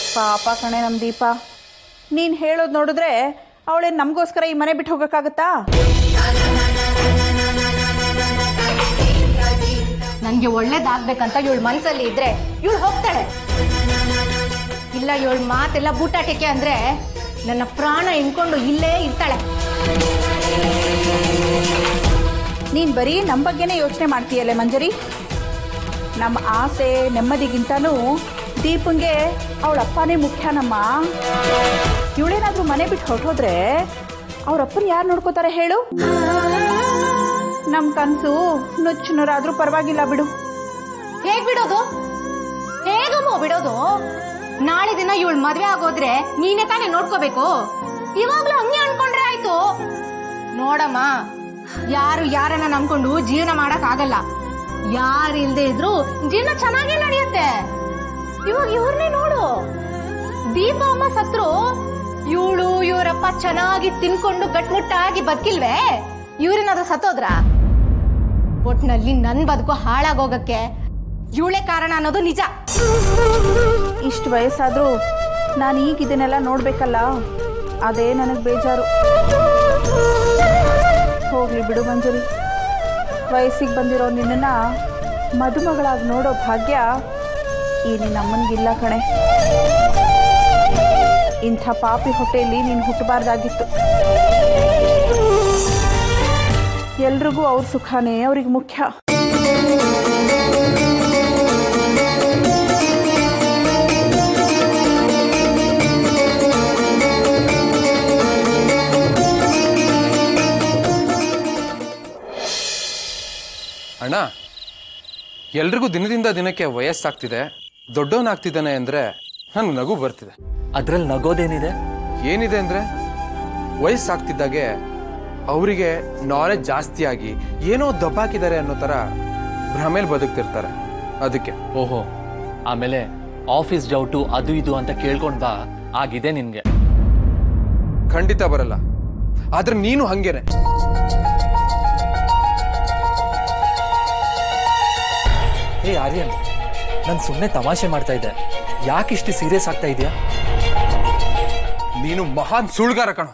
ಪಾಪ ಕಣೆ ನಮ್ಮ ದೀಪ ನೀನು ಹೇಳೋದು ನೋಡಿದ್ರೆ ಅವಳೇ ನಮಗೋಸ್ಕರ ಈ ಮನೆ ಬಿಟ್ಟು ಹೋಗೋಕ್ಕಾಗತ್ತಾ ನನ್ಗೆ ಒಳ್ಳೇದಾಗ್ಬೇಕಂತ ಇವಳು ಮನ್ಸಲ್ಲಿ ಇದ್ರೆ ಇವಳು ಹೋಗ್ತಾಳೆ ಇಲ್ಲ ಇವಳು ಮಾತೆಲ್ಲ ಬೂಟಾಟಿಕೆ ಅಂದ್ರೆ ನನ್ನ ಪ್ರಾಣ ಇನ್ಕೊಂಡು ಇಲ್ಲೇ ಇರ್ತಾಳೆ ನೀನು ಬರೀ ನಮ್ಮ ಬಗ್ಗೆನೇ ಯೋಚನೆ ಮಾಡ್ತೀಯಲ್ಲೇ ಮಂಜರಿ ನಮ್ಮ ಆಸೆ ನೆಮ್ಮದಿಗಿಂತನೂ ದೀಪಂಗೆ ಅವಳ ಅಪ್ಪನೇ ಮುಖ್ಯನಮ್ಮ ಇವಳೇನಾದ್ರೂ ಮನೆ ಬಿಟ್ಟು ಹೊರಟೋದ್ರೆ ಅವ್ರ ಅಪ್ಪನ ಯಾರು ನೋಡ್ಕೋತಾರೆ ಹೇಳು ನಮ್ಮ ಕನಸು ನುಚ್ಚು ನೂರಾದ್ರೂ ಪರವಾಗಿಲ್ಲ ಬಿಡು ಹೇಗ್ ಬಿಡೋದು ಹೇಗಮ್ಮ ಬಿಡೋದು ನಾಳೆ ದಿನ ಇವಳು ಮದ್ವೆ ಆಗೋದ್ರೆ ನೀನೇ ತಾನೇ ನೋಡ್ಕೋಬೇಕು ಇವಾಗ್ಲೂ ಹಂಗೆ ಅನ್ಕೊಂಡ್ರೆ ಆಯ್ತು ನೋಡಮ್ಮ ಯಾರು ಯಾರನ್ನ ನಂಬ್ಕೊಂಡು ಜೀವನ ಮಾಡಕ್ ಆಗಲ್ಲ ಯಾರು ಇಲ್ದೇ ಇದ್ರು ಜೀವನ ಚೆನ್ನಾಗೇ ನಡೆಯುತ್ತೆ ಇವಾಗ ಇವ್ರನ್ನೇ ನೋಡು ದೀಪ ಅಮ್ಮ ಸತ್ರು ಇವಳು ಇವರಪ್ಪ ಚೆನ್ನಾಗಿ ತಿನ್ಕೊಂಡು ಗಟ್ಮುಟ್ಟಾಗಿ ಬದುಕಿಲ್ವೇ ಇವ್ರೇನಾದ್ರೂ ಸತ್ತೋದ್ರ ಒಟ್ನಲ್ಲಿ ನನ್ ಬದುಕು ಹಾಳಾಗೋಗಕ್ಕೆ ಇವಳೇ ಕಾರಣ ಅನ್ನೋದು ನಿಜ ಇಷ್ಟು ವಯಸ್ಸಾದರೂ ನಾನು ಈಗ ಇದನ್ನೆಲ್ಲ ನೋಡಬೇಕಲ್ಲ ಅದೇ ನನಗೆ ಬೇಜಾರು ಹೋಗ್ಲಿ ಬಿಡು ಮಂಜರಿ ವಯಸ್ಸಿಗೆ ಬಂದಿರೋ ನಿನ್ನನ್ನು ಮದುಮಗಳಾಗಿ ನೋಡೋ ಭಾಗ್ಯ ಈ ನಿನ್ನ ಅಮ್ಮನಿಗಿಲ್ಲ ಕಣೆ ಇಂಥ ಪಾಪಿ ಹೊಟ್ಟೆಯಲ್ಲಿ ನೀನು ಹುಟ್ಟಬಾರ್ದಾಗಿತ್ತು ಎಲ್ರಿಗೂ ಅವ್ರ ಸುಖನೇ ಅವ್ರಿಗೆ ಮುಖ್ಯ ಅಣ್ಣ ಎಲ್ರಿಗೂ ದಿನದಿಂದ ದಿನಕ್ಕೆ ವಯಸ್ಸಾಗ್ತಿದೆ ದೊಡ್ಡವನಾಗ್ತಿದ್ದಾನೆ ಅಂದ್ರೆ ನನ್ಗೆ ನಗು ಬರ್ತಿದೆ ಅದ್ರಲ್ಲಿ ನಗೋದೇನಿದೆ ಏನಿದೆ ಅಂದ್ರೆ ವಯಸ್ಸಾಗ್ತಿದ್ದಾಗೆ ಅವರಿಗೆ ನಾಲೆಜ್ ಜಾಸ್ತಿ ಆಗಿ ಏನೋ ದಬ್ಬಾಕಿದ್ದಾರೆ ಅನ್ನೋ ಥರ ಭ್ರಮೇಲಿ ಬದುಕ್ತಿರ್ತಾರೆ ಅದಕ್ಕೆ ಓಹೋ ಆಮೇಲೆ ಆಫೀಸ್ ಡೌಟು ಅದು ಇದು ಅಂತ ಕೇಳ್ಕೊಂಡ್ ಬಾ ಆಗಿದೆ ನಿನ್ಗೆ ಖಂಡಿತ ಬರಲ್ಲ ಆದ್ರೆ ನೀನು ಹಂಗೇನೆ ಏ ಆರ್ಯನ್ ನಾನು ಸುಮ್ಮನೆ ತಮಾಷೆ ಮಾಡ್ತಾ ಇದ್ದೆ ಯಾಕೆ ಇಷ್ಟು ಸೀರಿಯಸ್ ಆಗ್ತಾ ಇದೆಯಾ ನೀನು ಮಹಾನ್ ಸುಳ್ಗಾರ ಕಣ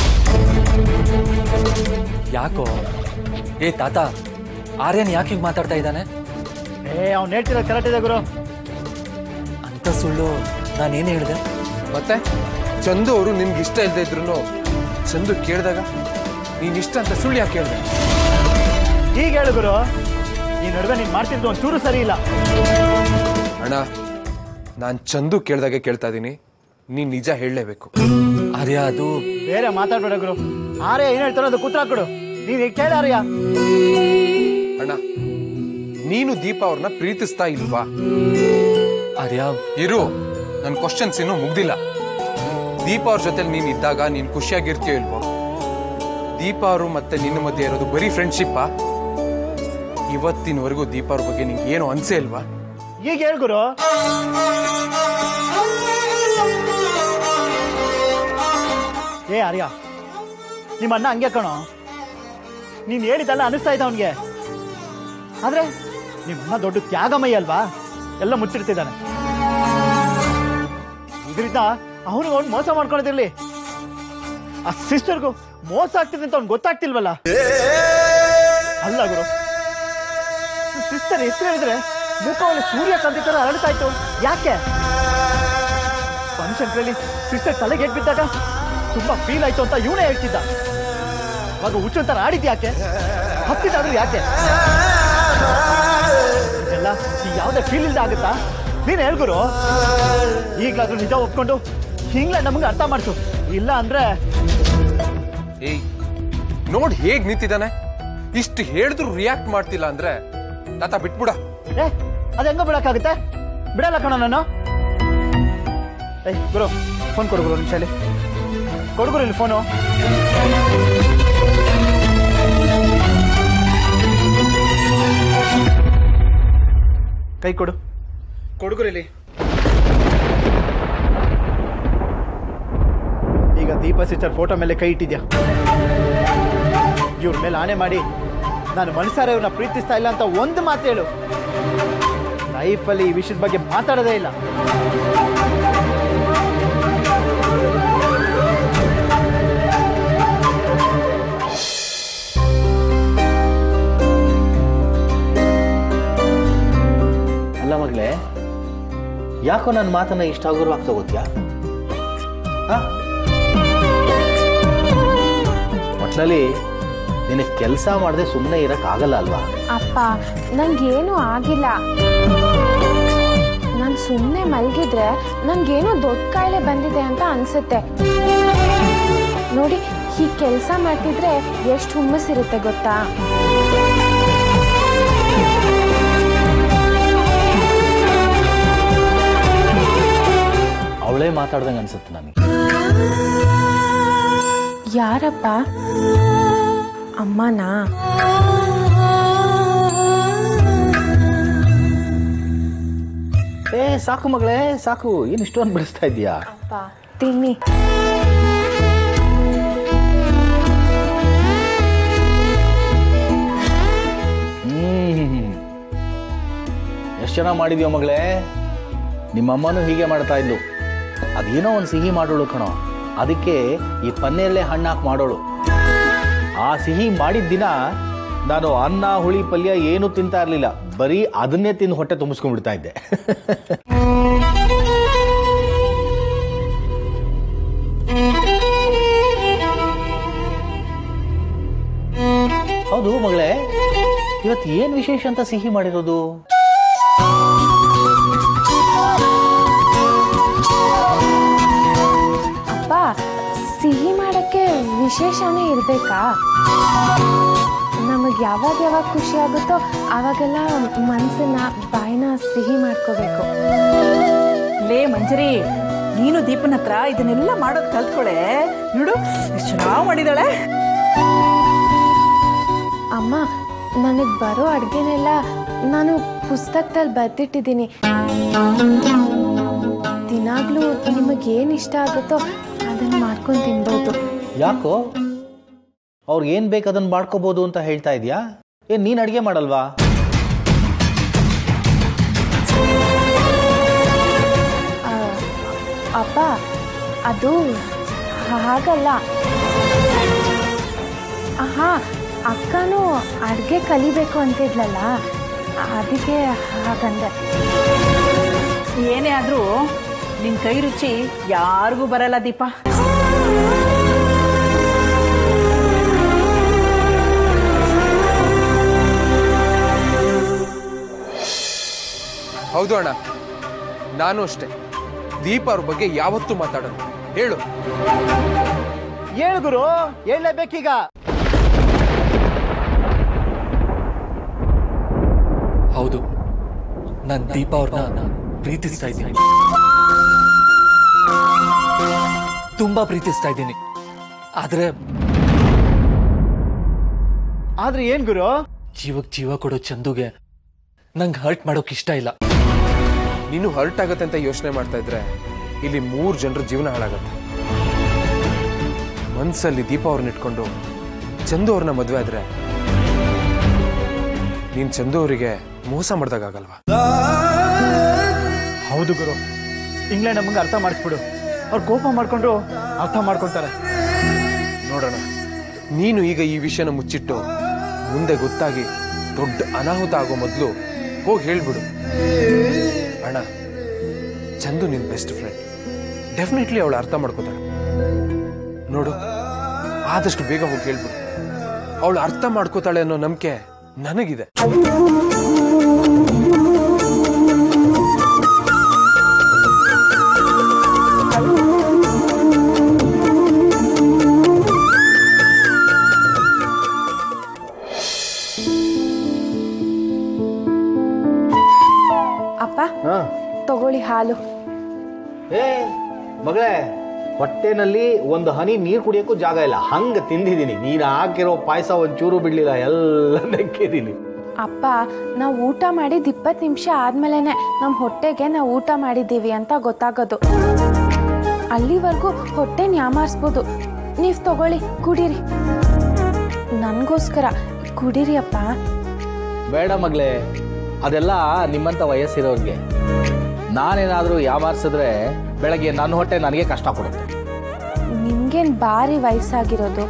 ಯಾಕೋ ಏ ತಾತ ಆರ್ಯನ್ ಯಾಕೆ ಹೀಗೆ ಮಾತಾಡ್ತಾ ಇದ್ದಾನೆ ಏ ಅವ್ನು ಹೇಳ್ತಿರೋದು ಕರೆಕ್ಟ್ ಇದೆ ಗುರು ಅಂತ ಸುಳ್ಳು ನಾನೇನು ಹೇಳಿದೆ ಮತ್ತೆ ಚಂದು ಅವರು ನಿನ್ಗೆ ಇಷ್ಟ ಇಲ್ಲದೆ ಇದ್ರು ಚಂದು ಕೇಳಿದಾಗ ನೀನ್ ಇಷ್ಟ ಅಂತ ಸುಳ್ಳು ಯಾಕೆ ಕೇಳಿದೆ ಈಗ ಹೇಳು ಗುರು ಈ ನಡುವೆ ನೀನ್ ಮಾಡ್ತಿದ್ದು ಒಂದು ಚೂರು ಸರಿ ಇಲ್ಲ ಅಣ್ಣ ನಾನು ಚಂದು ಕೇಳ್ದಾಗೆ ಕೇಳ್ತಾ ಇದ್ದೀನಿ ನೀನ್ ನಿಜ ಹೇಳಲೇಬೇಕು ಆರ್ಯ ಅದು ಬೇರೆ ಮಾತಾಡ್ಬೇಡ ಗುರು ಆರ್ಯ ಏನ್ ಹೇಳ್ತಾರೋ ಅದು ಕೂತ್ರ ಕೊಡು ನೀನ್ ಈಗ ಕೇಳ ಆರ್ಯ ಅಣ್ಣ ನೀನು ದೀಪ ಅವ್ರನ್ನ ಪ್ರೀತಿಸ್ತಾ ಇಲ್ವಾ ಆರ್ಯ ಇರು ನನ್ನ ಕ್ವಶನ್ಸ್ ಇನ್ನೂ ಮುಗ್ದಿಲ್ಲ ದೀಪ ಅವ್ರ ಜೊತೆ ನೀನ್ ಇದ್ದಾಗ ನೀನ್ ಖುಷಿಯಾಗಿರ್ತೀಯೋ ಇಲ್ವೋ ದೀಪ ಅವರು ಮತ್ತೆ ನಿನ್ನ ಮಧ್ಯೆ ಇರೋದು ಬರೀ ಫ್ರೆಂಡ್ಶಿಪ್ಪಾ ಇವತ್ತಿನವರೆಗೂ ದೀಪ ಅವ್ರ ಬಗ್ಗೆ ನಿಂಗೆ ಏನು ಅನ್ಸೇ ಇಲ್ವಾ ಈಗ ಹೇಳು ಗುರು ಏ ಆರ್ಯ ನಿಮ್ಮ ಅಣ್ಣ ಹಂಗೆ ಕಣೋ ನೀನ್ ಹೇಳಿದಲ್ಲ ಅನಿಸ್ತಾ ಇದ್ದ ಅವನಿಗೆ ಆದ್ರೆ ನಿಮ್ಮ ಅಣ್ಣ ದೊಡ್ಡ ತ್ಯಾಗಮಯ್ಯ ಅಲ್ವಾ ಎಲ್ಲ ಮುಚ್ಚಿಡ್ತಿದ್ದಾನೆ ಇದರಿಂದ ಅವನಿಗೆ ಅವ್ನು ಮೋಸ ಮಾಡ್ಕೊಳ್ಳೋದಿರ್ಲಿ ಆ ಸಿಸ್ಟರ್ಗೂ ಮೋಸ ಆಗ್ತಿದೆ ಅಂತ ಅವ್ನು ಗೊತ್ತಾಗ್ತಿಲ್ವಲ್ಲ ಅಲ್ಲ ಗುರು ಸಿಸ್ಟರ್ ಹೆಸರು ಹೇಳಿದ್ರೆ ಮುಖವನ್ನು ಸೂರ್ಯಕಾಂತಿ ತರ ಹರಡ್ತಾ ಇತ್ತು ಯಾಕೆ ಫಂಕ್ಷನ್ಗಳಲ್ಲಿ ಸಿಸ್ಟರ್ ತಲೆಗೆ ಹೇಗ್ ಬಿದ್ದಾಗ ತುಂಬಾ ಫೀಲ್ ಆಯ್ತು ಅಂತ ಇವನೇ ಹೇಳ್ತಿದ್ದ ಅವಾಗ ಹುಚ್ಚು ತರ ಆಡಿದ್ ಯಾಕೆ ಹತ್ತಿದ್ದಾದ್ರೂ ಯಾಕೆ ಇದೆಲ್ಲ ಈ ಯಾವ್ದೇ ಫೀಲ್ ಇಲ್ದ ಆಗುತ್ತಾ ನೀನ್ ಹೇಳ್ಗುರು ಈಗ್ಲಾದ್ರೂ ನಿಜ ಒಪ್ಕೊಂಡು ಹಿಂಗ್ಲ ನಮ್ಗೆ ಅರ್ಥ ಮಾಡ್ಸು ಇಲ್ಲ ಅಂದ್ರೆ ಏಯ್ ನೋಡ್ ಹೇಗ್ ನಿಂತಿದ್ದಾನೆ ಇಷ್ಟು ಹೇಳಿದ್ರು ರಿಯಾಕ್ಟ್ ಮಾಡ್ತಿಲ್ಲ ಅಂದ್ರೆ ತಾತ ಬಿಟ್ಬಿಡ ಏ ಅದ ಹೆಂಗ ಬಿಡಕ್ಕಾಗುತ್ತೆ ಬಿಡಲ್ಲ ಕಣ ನಾನು ಏಯ್ ಗುರು ಫೋನ್ ಕೊಡು ಗುರು ನಿಮಿಷಲ್ಲಿ ಕೊಡು ಗುರು ಇಲ್ಲಿ ಫೋನು ಕೈ ಕೊಡು ಕೊಡುಗುರು ಇಲ್ಲಿ ಈಗ ದೀಪ ಸಿಸ್ಟರ್ ಫೋಟೋ ಮೇಲೆ ಕೈ ಇಟ್ಟಿದ್ಯಾ ಇವ್ರ ಮೇಲೆ ಆಣೆ ಮಾಡಿ ನಾನು ಮನಸಾರೆ ಇವ್ರನ್ನ ಪ್ರೀತಿಸ್ತಾ ಇಲ್ಲ ಅಂತ ಒಂದು ಮಾತು ಹೇಳು ಲೈಫಲ್ಲಿ ಈ ವಿಷಯದ ಬಗ್ಗೆ ಮಾತಾಡೋದೇ ಇಲ್ಲ ಯಾಕೋ ನನ್ನ ಮಾತನ್ನ ಇಷ್ಟ ಆಗೋರ್ವಾಗಿ ತಗೋತ್ಯಾ ಹಾ ಒಟ್ನಲ್ಲಿ ನಿನಗೆ ಕೆಲಸ ಮಾಡದೆ ಸುಮ್ಮನೆ ಇರಕ್ಕಾಗಲ್ಲ ಅಲ್ವಾ ಅಪ್ಪ ನಂಗೇನು ಆಗಿಲ್ಲ ನಾನು ಸುಮ್ಮನೆ ಮಲಗಿದ್ರೆ ನನ್ಗೇನೋ ದೊಡ್ಡ ಕಾಯಿಲೆ ಬಂದಿದೆ ಅಂತ ಅನ್ಸುತ್ತೆ ನೋಡಿ ಈ ಕೆಲಸ ಮಾಡ್ತಿದ್ರೆ ಎಷ್ಟು ಹುಮ್ಮಸ್ಸಿರುತ್ತೆ ಗೊತ್ತಾ ಅವಳೇ ಮಾತಾಡ್ದಂಗೆ ಅನ್ಸುತ್ತೆ ನನಗೆ ಯಾರಪ್ಪ ಅಮ್ಮನಾ ಏ ಸಾಕು ಮಗಳೇ ಸಾಕು ಏನು ಇಷ್ಟೊಂದು ಬಿಡಿಸ್ತಾ ಇದೀಯಾ ಅಪ್ಪ ತಿನ್ನಿ ಹ್ಮ್ ಎಷ್ಟು ಚೆನ್ನಾಗಿ ಮಾಡಿದ್ಯೋ ಮಗಳೇ ನಿಮ್ಮಮ್ಮನೂ ಹೀಗೆ ಮಾಡ್ತಾ ಇದ್ಲು ಅದೇನೋ ಒಂದು ಸಿಹಿ ಮಾಡೋಳು ಕಣೋ ಅದಕ್ಕೆ ಈ ಪನ್ನೀರಳೆ ಹಣ್ಣಾಕ್ ಮಾಡೋಳು ಆ ಸಿಹಿ ಮಾಡಿದ ದಿನ ನಾನು ಅನ್ನ ಹುಳಿ ಪಲ್ಯ ಏನೂ ತಿಂತಾ ಇರಲಿಲ್ಲ ಬರೀ ಅದನ್ನೇ ತಿಂದು ಹೊಟ್ಟೆ ತುಂಬಿಸ್ಕೊಂಡ್ಬಿಡ್ತಾ ಇದ್ದೆ ಹೌದು ಮಗಳೇ ಇವತ್ತು ಏನ್ ವಿಶೇಷ ಅಂತ ಸಿಹಿ ಮಾಡಿರೋದು ಅಪ್ಪ ಸಿಹಿ ಮಾಡಕ್ಕೆ ವಿಶೇಷನೇ ಇರಬೇಕಾ ನಮಗೆ ಯಾವಾಗ ಯಾವಾಗ ಖುಷಿ ಆಗುತ್ತೋ ಆವಾಗೆಲ್ಲ ಮನಸ್ಸನ್ನ ಬಾಯಿನ ಸಿಹಿ ಮಾಡ್ಕೋಬೇಕು ಲೇ ಮಂಜರಿ ನೀನು ದೀಪನ ಹತ್ರ ಇದನ್ನೆಲ್ಲ ಮಾಡೋದು ಕಲ್ತ್ಕೊಳೆ ನೋಡು ಎಷ್ಟು ಚೆನ್ನಾಗಿ ಮಾಡಿದಾಳೆ ಅಮ್ಮ ನನಗೆ ಬರೋ ಅಡುಗೆನೆಲ್ಲ ನಾನು ಪುಸ್ತಕದಲ್ಲಿ ಬರ್ದಿಟ್ಟಿದ್ದೀನಿ ದಿನಾಗ್ಲೂ ನಿಮಗೇನು ಇಷ್ಟ ಆಗುತ್ತೋ ಅದನ್ನು ಮಾಡ್ಕೊಂಡು ತಿನ್ಬೋದು ಯಾಕೋ ಅವ್ರಿಗೆ ಏನ್ ಬೇಕು ಅದನ್ನ ಮಾಡ್ಕೋಬಹುದು ಅಂತ ಹೇಳ್ತಾ ಇದೀಯಾ ಏನ್ ನೀನ್ ಅಡಿಗೆ ಮಾಡಲ್ವಾ ಆ, ಅಪ್ಪ ಅದು ಹಾಗಲ್ಲ ಹಾ ಅಕ್ಕನೂ ಅಡುಗೆ ಕಲಿಬೇಕು ಅಂತಿದ್ಲಲ್ಲ ಅದಕ್ಕೆ ಹಾಗಂದೆ ಏನೇ ಆದರೂ ನಿನ್ನ ಕೈ ರುಚಿ ಯಾರಿಗೂ ಬರಲ್ಲ ದೀಪ ಹೌದು ಅಣ್ಣ ನಾನು ಅಷ್ಟೇ ದೀಪ ಅವ್ರ ಬಗ್ಗೆ ಯಾವತ್ತೂ ಮಾತಾಡೋದು ಹೇಳು ಹೇಳು ಗುರು ಹೇಳಲೇಬೇಕೀಗ ಹೌದು ನಾನು ದೀಪ ಅವ್ರನ್ನ ಪ್ರೀತಿಸ್ತಾ ಇದ್ದೀನಿ ತುಂಬಾ ಪ್ರೀತಿಸ್ತಾ ಇದ್ದೀನಿ ಆದ್ರೆ ಆದ್ರೆ ಏನ್ ಗುರು ಜೀವಕ್ ಜೀವ ಕೊಡೋ ಚಂದುಗೆ ನಂಗೆ ಹರ್ಟ್ ಮಾಡೋಕ್ ಇಷ್ಟ ಇಲ್ಲ ನೀನು ಹರ್ಟ್ ಆಗತ್ತೆ ಅಂತ ಯೋಚನೆ ಮಾಡ್ತಾ ಇದ್ರೆ ಇಲ್ಲಿ ಮೂರು ಜನರ ಜೀವನ ಹಾಳಾಗತ್ತೆ ಮನ್ಸಲ್ಲಿ ದೀಪ ಅವ್ರನ್ನ ಇಟ್ಕೊಂಡು ಚಂದು ಅವ್ರನ್ನ ಮದುವೆ ಆದ್ರೆ ನೀನ್ ಚಂದು ಅವರಿಗೆ ಮೋಸ ಮಾಡ್ದಾಗಲ್ವಾ ಹೌದು ಗುರು ಇಂಗ್ಲೆಂಡ್ ನಮಗೆ ಅರ್ಥ ಮಾಡಿಸ್ಬಿಡು ಅವ್ರು ಕೋಪ ಮಾಡ್ಕೊಂಡ್ರು ಅರ್ಥ ಮಾಡ್ಕೊಳ್ತಾರೆ ನೋಡೋಣ ನೀನು ಈಗ ಈ ವಿಷಯನ ಮುಚ್ಚಿಟ್ಟು ಮುಂದೆ ಗೊತ್ತಾಗಿ ದೊಡ್ಡ ಅನಾಹುತ ಆಗೋ ಮೊದಲು ಹೋಗಿ ಹೇಳ್ಬಿಡು ಅಣ್ಣ ಚಂದು ನಿನ್ ಬೆಸ್ಟ್ ಫ್ರೆಂಡ್ ಡೆಫಿನೆಟ್ಲಿ ಅವಳು ಅರ್ಥ ಮಾಡ್ಕೋತಾಳೆ ನೋಡು ಆದಷ್ಟು ಬೇಗ ಹೋಗಿ ಹೇಳ್ಬಿಡು ಅವಳು ಅರ್ಥ ಮಾಡ್ಕೋತಾಳೆ ಅನ್ನೋ ನಂಬಿಕೆ ನನಗಿದೆ ಅಪ್ಪ ತಗೊಳ್ಳಿ ಹಾಲು ಏ ಮಗಳೇ ಹೊಟ್ಟೆನಲ್ಲಿ ಒಂದು ಹನಿ ನೀರು ಕುಡಿಯೋಕ್ಕೂ ಜಾಗ ಇಲ್ಲ ಹಂಗ ತಿಂದಿದ್ದೀನಿ ನೀನು ಹಾಕಿರೋ ಪಾಯಸ ಒಂಚೂರು ಬಿಡ್ಲಿಲ್ಲ ಎಲ್ಲ ನೆಕ್ಕಿದ್ದೀನಿ ಅಪ್ಪ ನಾವು ಊಟ ಮಾಡಿದ ಇಪ್ಪತ್ತು ನಿಮಿಷ ಆದ್ಮೇಲೆನೆ ನಮ್ಮ ಹೊಟ್ಟೆಗೆ ನಾವು ಊಟ ಮಾಡಿದ್ದೀವಿ ಅಂತ ಗೊತ್ತಾಗೋದು ಅಲ್ಲಿವರೆಗೂ ಹೊಟ್ಟೆ ನ್ಯಾಮಾರಿಸ್ಬೋದು ನೀವು ತಗೊಳ್ಳಿ ಕುಡೀರಿ ನನಗೋಸ್ಕರ ಕುಡೀರಿ ಅಪ್ಪ ಬೇಡ ಮಗಳೇ ಅದೆಲ್ಲ ನಿಮ್ಮಂಥ ವಯಸ್ಸಿರೋರಿಗೆ ನಾನೇನಾದರೂ ಯಾಮಾರಿಸಿದ್ರೆ ಬೆಳಗ್ಗೆ ನನ್ನ ಹೊಟ್ಟೆ ನನಗೆ ಕಷ್ಟ ಕೊಡುತ್ತೆ ನಿಮ್ಗೇನು ಭಾರಿ ವಯಸ್ಸಾಗಿರೋದು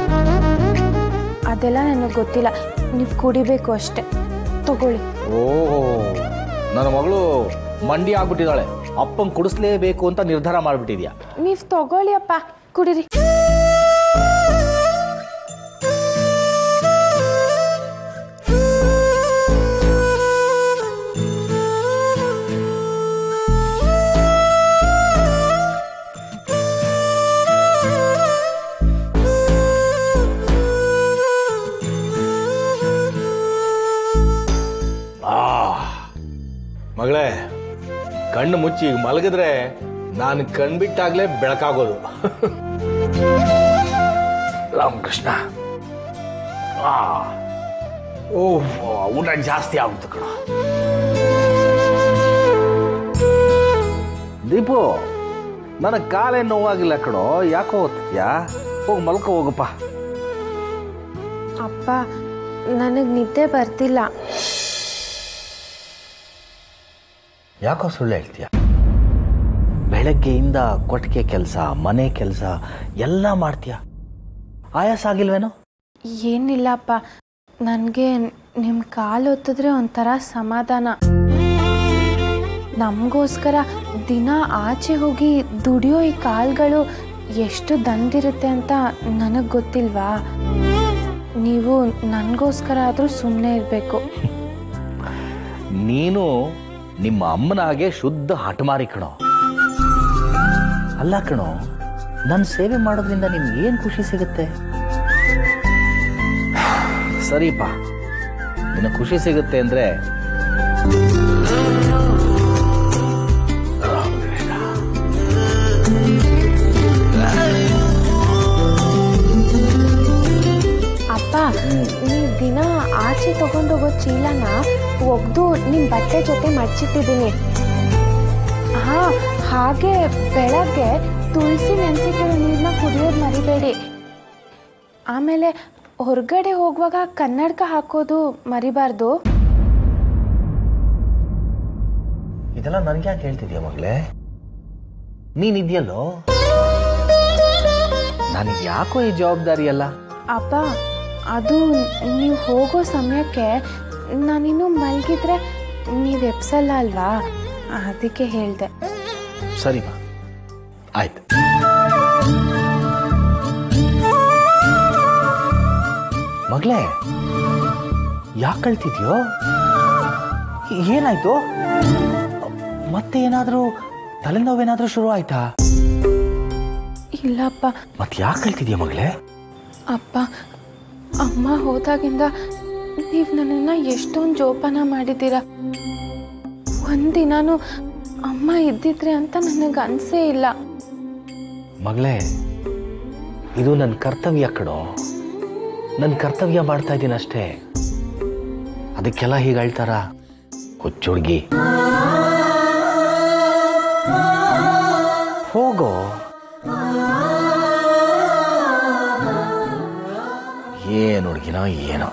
ಅದೆಲ್ಲ ನನಗೆ ಗೊತ್ತಿಲ್ಲ ನೀವು ಕುಡಿಬೇಕು ಅಷ್ಟೆ ತಗೊಳ್ಳಿ ಓಹೋ ನನ್ನ ಮಗಳು ಮಂಡಿ ಆಗ್ಬಿಟ್ಟಿದ್ದಾಳೆ ಅಪ್ಪಂಗೆ ಕುಡಿಸ್ಲೇಬೇಕು ಅಂತ ನಿರ್ಧಾರ ಮಾಡಿಬಿಟ್ಟಿದ್ಯಾ ನೀವ್ ತಗೊಳ್ಳಿ ಅಪ್ಪ ಕುಡಿರಿ ಮಗಳೇ ಕಣ್ಣು ಮುಚ್ಚಿ ಈಗ ಮಲಗಿದ್ರೆ ನಾನು ಕಣ್ಬಿಟ್ಟಾಗ್ಲೇ ಬೆಳಕಾಗೋದು ರಾಮಕೃಷ್ಣ ಆ ಓಹ್ ಊಟ ಜಾಸ್ತಿ ಆಗುತ್ತೆ ಕಣ ದೀಪು ನನಗೆ ಕಾಲೇನು ನೋವಾಗಿಲ್ಲ ಕಣೋ ಯಾಕೋ ಓದ್ತಿದ್ಯಾ ಹೋಗಿ ಮಲ್ಕೋ ಹೋಗಪ್ಪ ಅಪ್ಪ ನನಗ್ ನಿದ್ದೆ ಬರ್ತಿಲ್ಲ ಯಾಕೋ ಸುಳ್ಳು ಹೇಳ್ತೀಯ ಬೆಳಗ್ಗೆಯಿಂದ ಕೊಟ್ಟಿಗೆ ಕೆಲಸ ಮನೆ ಕೆಲಸ ಎಲ್ಲ ಮಾಡ್ತೀಯ ಆಯಾಸ ಆಗಿಲ್ವೇನೋ ಏನಿಲ್ಲಪ್ಪ ನನಗೆ ನಿಮ್ಮ ಕಾಲು ಒತ್ತಿದ್ರೆ ಒಂಥರ ಸಮಾಧಾನ ನಮಗೋಸ್ಕರ ದಿನ ಆಚೆ ಹೋಗಿ ದುಡಿಯೋ ಈ ಕಾಲ್ಗಳು ಎಷ್ಟು ದಂಡಿರುತ್ತೆ ಅಂತ ನನಗೆ ಗೊತ್ತಿಲ್ವಾ ನೀವು ನನಗೋಸ್ಕರ ಆದರೂ ಸುಮ್ಮನೆ ಇರಬೇಕು ನೀನು ನಿಮ್ಮ ಅಮ್ಮನ ಹಾಗೆ ಶುದ್ಧ ಹಠಮಾರಿ ಕಣೋ ಅಲ್ಲ ಕಣೋ ನನ್ನ ಸೇವೆ ಮಾಡೋದ್ರಿಂದ ನಿಮ್ಗೆ ಏನು ಖುಷಿ ಸಿಗುತ್ತೆ ಸರಿಪ್ಪ ನಿನ್ನ ಖುಷಿ ಸಿಗುತ್ತೆ ಅಂದ್ರೆ ಅಪ್ಪ ನೀವು ದಿನ ಆಚೆ ತಗೊಂಡೋಗೋ ಚೀಲನ ಒಗ್ದು ನಿಮ್ಮ ಬಟ್ಟೆ ಜೊತೆ ಮಡ್ಚಿಟ್ಟಿದ್ದೀನಿ ಹಾ ಹಾಗೆ ಬೆಳಗ್ಗೆ ತುಳಸಿ ನೆನೆಸಿಟ್ಟಿರೋ ನೀರನ್ನ ಕುಡಿಯೋದು ಮರಿಬೇಡಿ ಆಮೇಲೆ ಹೊರಗಡೆ ಹೋಗುವಾಗ ಕನ್ನಡಕ ಹಾಕೋದು ಮರಿಬಾರ್ದು ಇದೆಲ್ಲ ನನಗೆ ಯಾಕೆ ಹೇಳ್ತಿದ್ಯಾ ಮಗಳೇ ನೀನಿದ್ಯಲ್ಲೋ ನನಗೆ ಯಾಕೋ ಈ ಜವಾಬ್ದಾರಿ ಅಲ್ಲ ಅಪ್ಪ ಅದು ನೀವು ಹೋಗೋ ಸಮಯಕ್ಕೆ ನಾನಿನ್ನೂ ಮಲಗಿದ್ರೆ ನೀವು ಎಪ್ಸಲ್ಲ ಅಲ್ವಾ ಅದಕ್ಕೆ ಹೇಳಿದೆ ಸರಿ ಬಾ ಆಯ್ತು ಮಗಳೇ ಯಾಕೆ ಕಳ್ತಿದ್ಯೋ ಏನಾಯ್ತು ಮತ್ತೆ ಏನಾದರೂ ತಲೆನೋವೇನಾದರೂ ಶುರು ಆಯ್ತಾ ಇಲ್ಲಪ್ಪ ಮತ್ತೆ ಯಾಕೆ ಕಳ್ತಿದ್ಯಾ ಮಗಳೇ ಅಪ್ಪ ಅಮ್ಮ ಹೋದಾಗಿಂದ ನೀವು ನನ್ನನ್ನು ಎಷ್ಟೊಂದು ಜೋಪಾನ ಮಾಡಿದ್ದೀರ ಒಂದಿನಾನು ಅಮ್ಮ ಇದ್ದಿದ್ರೆ ಅಂತ ನನಗೆ ಅನಿಸೇ ಇಲ್ಲ ಮಗಳೇ ಇದು ನನ್ನ ಕರ್ತವ್ಯ ಕಣೋ ನನ್ನ ಕರ್ತವ್ಯ ಮಾಡ್ತಾ ಇದ್ದೀನಿ ಅಷ್ಟೇ ಅದಕ್ಕೆಲ್ಲ ಹೀಗೆ ಹೇಳ್ತಾರ ಹುಚ್ಚುಡ್ಗಿ ಹೋಗೋ ಏನು ಹುಡುಗಿನೋ ಏನೋ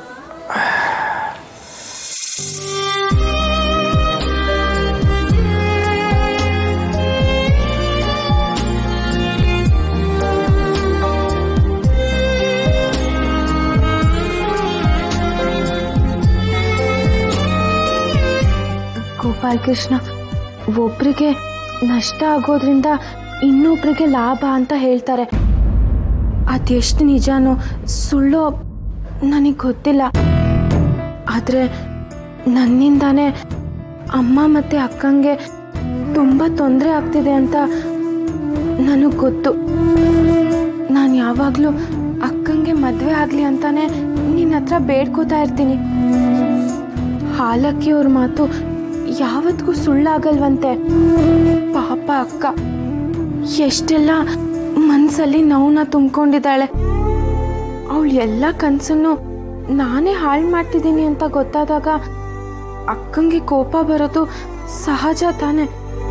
ಗೋಪಾಲ್ ಕೃಷ್ಣ ಒಬ್ರಿಗೆ ನಷ್ಟ ಆಗೋದ್ರಿಂದ ಇನ್ನೊಬ್ರಿಗೆ ಲಾಭ ಅಂತ ಹೇಳ್ತಾರೆ ಅದೆಷ್ಟು ನಿಜಾನೋ ಸುಳ್ಳೋ ನನಗೆ ಗೊತ್ತಿಲ್ಲ ಆದರೆ ನನ್ನಿಂದಾನೇ ಅಮ್ಮ ಮತ್ತು ಅಕ್ಕಂಗೆ ತುಂಬ ತೊಂದರೆ ಆಗ್ತಿದೆ ಅಂತ ನನಗೆ ಗೊತ್ತು ನಾನು ಯಾವಾಗಲೂ ಅಕ್ಕಂಗೆ ಮದುವೆ ಆಗಲಿ ಅಂತಾನೆ ನಿನ್ನ ಹತ್ರ ಬೇಡ್ಕೋತಾ ಇರ್ತೀನಿ ಹಾಲಕ್ಕಿ ಅವ್ರ ಮಾತು ಯಾವತ್ತಿಗೂ ಸುಳ್ಳಾಗಲ್ವಂತೆ ಪಾಪ ಅಕ್ಕ ಎಷ್ಟೆಲ್ಲ ಮನ್ಸಲ್ಲಿ ನೋವನ್ನ ತುಂಬಿಕೊಂಡಿದ್ದಾಳೆ ಅವಳು ಎಲ್ಲ ಕನಸನ್ನು ನಾನೇ ಹಾಳು ಮಾಡ್ತಿದ್ದೀನಿ ಅಂತ ಗೊತ್ತಾದಾಗ ಅಕ್ಕಂಗೆ ಕೋಪ ಬರೋದು ಸಹಜ ತಾನೆ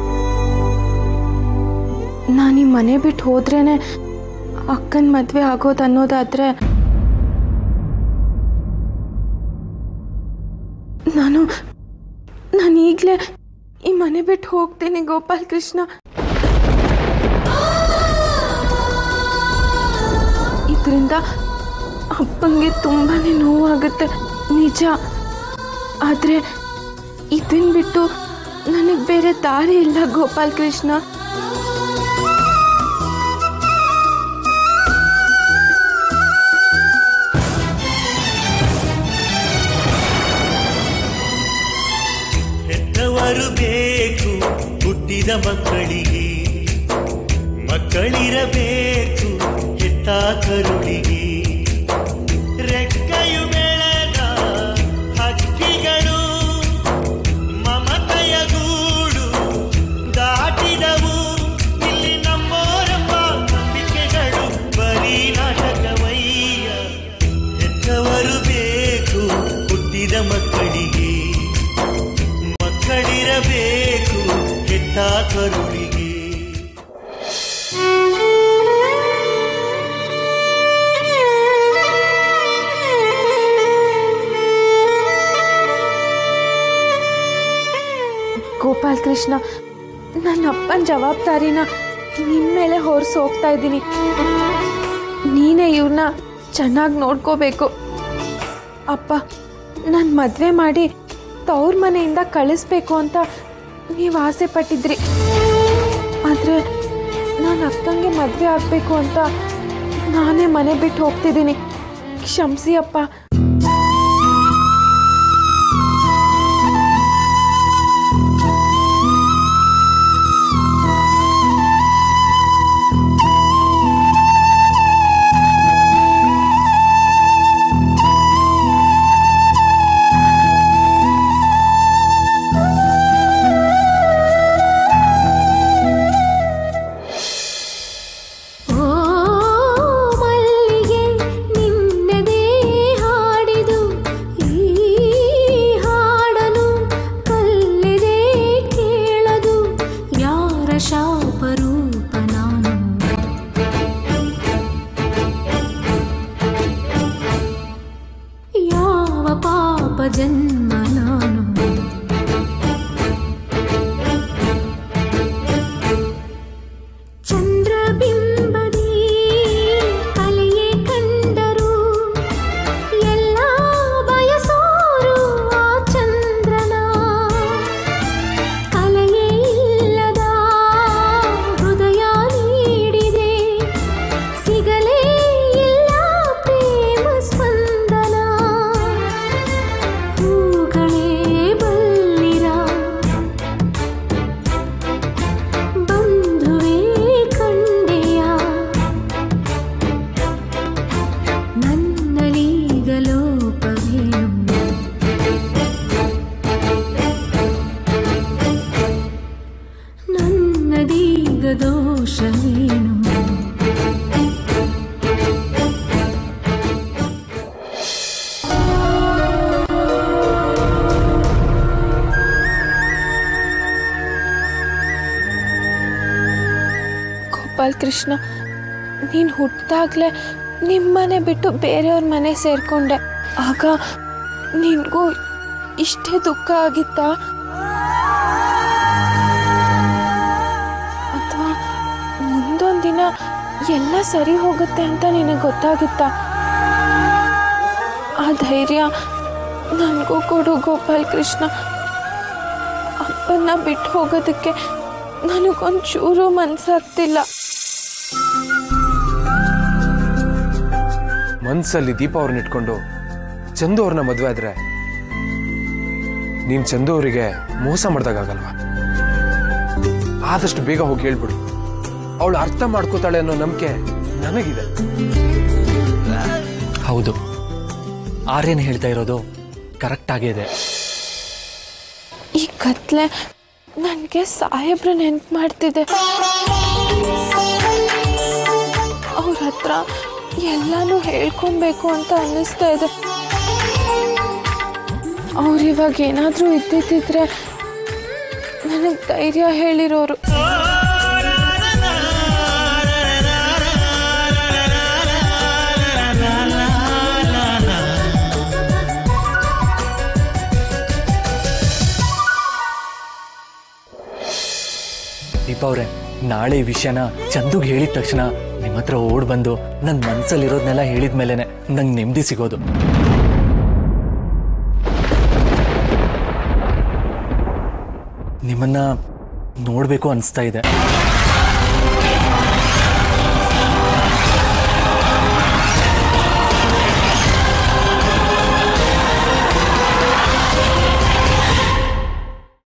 ನಾನು ಈ ಮನೆ ಬಿಟ್ಟು ಹೋದ್ರೇನೆ ಅಕ್ಕನ ಮದುವೆ ಆಗೋದು ಅನ್ನೋದಾದ್ರೆ ನಾನು ನಾನು ಈಗಲೇ ಈ ಮನೆ ಬಿಟ್ಟು ಹೋಗ್ತೀನಿ ಗೋಪಾಲ್ ಕೃಷ್ಣ ಇದರಿಂದ ಅಪ್ಪಂಗೆ ತುಂಬಾನೇ ನೋವಾಗುತ್ತೆ ನಿಜ ಆದರೆ ಇದನ್ನ ಬಿಟ್ಟು ನನಗೆ ಬೇರೆ ದಾರಿ ಇಲ್ಲ ಗೋಪಾಲ್ ಕೃಷ್ಣ ಹೆತ್ತವರು ಬೇಕು ಹುಟ್ಟಿದ ಮಕ್ಕಳಿಗೆ ಮಕ್ಕಳಿರಬೇಕು ಹೆತ್ತ ಕರುಳಿಗೆ ರೆಕ್ಕೆಯು ಬೆಳೆದ ಹಕ್ಕಿಗಳು ಮಮತೆಯ ಗೂಡು ದಾಟಿದವು ಇಲ್ಲಿ ನಮ್ಮೋರಪ್ಪ ನಂಬಿಕೆಗಳು ಬರೀ ನಾಟಕವಯ್ಯ ಹೆತ್ತವರು ಬೇಕು ಹುಟ್ಟಿದ ಮಕ್ಕಳಿಗೆ ಮಕ್ಕಳಿರಬೇಕು ಹೆತ್ತ ಕರುಳಿಗೆ ಗೋಪಾಲ್ ಕೃಷ್ಣ ನನ್ನ ಅಪ್ಪನ ಜವಾಬ್ದಾರಿನ ನಿನ್ನ ಮೇಲೆ ಹೊರಿಸಿ ಹೋಗ್ತಾ ಇದ್ದೀನಿ ನೀನೇ ಇವ್ರನ್ನ ಚೆನ್ನಾಗಿ ನೋಡ್ಕೋಬೇಕು ಅಪ್ಪ ನಾನು ಮದುವೆ ಮಾಡಿ ತವ್ರ ಮನೆಯಿಂದ ಕಳಿಸ್ಬೇಕು ಅಂತ ನೀವು ಆಸೆ ಪಟ್ಟಿದ್ರಿ ಆದರೆ ನಾನು ಅಕ್ಕಂಗೆ ಮದುವೆ ಆಗಬೇಕು ಅಂತ ನಾನೇ ಮನೆ ಬಿಟ್ಟು ಹೋಗ್ತಿದ್ದೀನಿ ಕ್ಷಮಿಸಿ ಅಪ್ಪ ಓ ಮಲ್ಲಿಗೆ ನಿನ್ನದೇ ಹಾಡಿದು ಈ ಹಾಡನು ಕಲ್ಲಿದೆ ಕೇಳದು ಯಾರ ಶಾಪರೂಪ ನಾನು ಯಾವ ಪಾಪ ಜನ್ಮ ನಾನು ಚಂದ್ರಬಿಂಬದಿ ಕಲೆಯೇ ಕಂಡರು ಎಲ್ಲ ಬಯಸೋರು ಆ ಚಂದ್ರನ ಕಲೆಯೇ ಇಲ್ಲದ ಹೃದಯ ನೀಡಿದೆ ಸಿಗಲೇ ಇಲ್ಲ ಪ್ರೇಮ ಸ್ಪಂದನ ಹೂಗಳೇ ಬಲ್ಲಿರ ಬಂಧುವೇ ಕಂಡೆಯ ನನ್ನಲೀಗ ಲೋಪವೇನು ನನ್ನದೀಗ ದೋಷವೇನು ಗೋಪಾಲ್ ಕೃಷ್ಣ ನೀನು ಹುಟ್ಟಿದಾಗಲೇ ನಿಮ್ಮನೆ ಬಿಟ್ಟು ಬೇರೆಯವ್ರ ಮನೆ ಸೇರಿಕೊಂಡೆ ಆಗ ನಿನಗೂ ಇಷ್ಟೇ ದುಃಖ ಆಗಿತ್ತಾ ಅಥವಾ ಮುಂದೊಂದು ದಿನ ಎಲ್ಲ ಸರಿ ಹೋಗುತ್ತೆ ಅಂತ ನಿನಗೆ ಗೊತ್ತಾಗುತ್ತಾ ಆ ಧೈರ್ಯ ನನಗೂ ಕೊಡು ಗೋಪಾಲ್ ಕೃಷ್ಣ ಅಪ್ಪನ್ನ ಬಿಟ್ಟು ಹೋಗೋದಕ್ಕೆ ನನಗೊಂಚೂರು ಮನ್ಸಾಗ್ತಿಲ್ಲ ಮನ್ಸಲ್ಲಿ ದೀಪ ಅವ್ರನ್ನ ಇಟ್ಕೊಂಡು ಚಂದು ಅವ್ರನ್ನ ಮದುವೆ ಆದ್ರೆ ನೀನ್ ಚಂದು ಅವರಿಗೆ ಮೋಸ ಮಾಡ್ದಾಗಲ್ವಾ ಆದಷ್ಟು ಬೇಗ ಹೋಗಿ ಹೇಳ್ಬಿಡು ಅವಳು ಅರ್ಥ ಮಾಡ್ಕೋತಾಳೆ ಅನ್ನೋ ನಂಬಿಕೆ ನನಗಿದೆ ಹೌದು ಆರ್ಯನ್ ಹೇಳ್ತಾ ಇರೋದು ಕರೆಕ್ಟ್ ಆಗಿದೆ ಈ ಕತ್ಲೆ ನನಗೆ ಸಾಹೇಬ್ರ ನೆನ್ಪು ಮಾಡ್ತಿದೆ ಅವ್ರ ಹತ್ರ ಎಲ್ಲಾನು ಹೇಳ್ಕೊಬೇಕು ಅಂತ ಅನ್ನಿಸ್ತಾ ಇದೆ ಅವ್ರು ಇವಾಗ ಏನಾದರೂ ಇದ್ದಿದ್ದಿದ್ರೆ ನನಗೆ ಧೈರ್ಯ ಹೇಳಿರೋರು ದೀಪ ಅವ್ರೆ ನಾಳೆ ಈ ವಿಷಯನ ಚಂದುಗ್ ಹೇಳಿದ ತಕ್ಷಣ ನಿಮ್ಮ ಹತ್ರ ಓಡ್ ಬಂದು ನನ್ನ ಮನ್ಸಲ್ಲಿರೋದ್ನೆಲ್ಲ ಹೇಳಿದ ಮೇಲೆನೆ ನಂಗೆ ನೆಮ್ಮದಿ ಸಿಗೋದು ನಿಮ್ಮನ್ನ ನೋಡಬೇಕು ಅನಿಸ್ತಾ ಇದೆ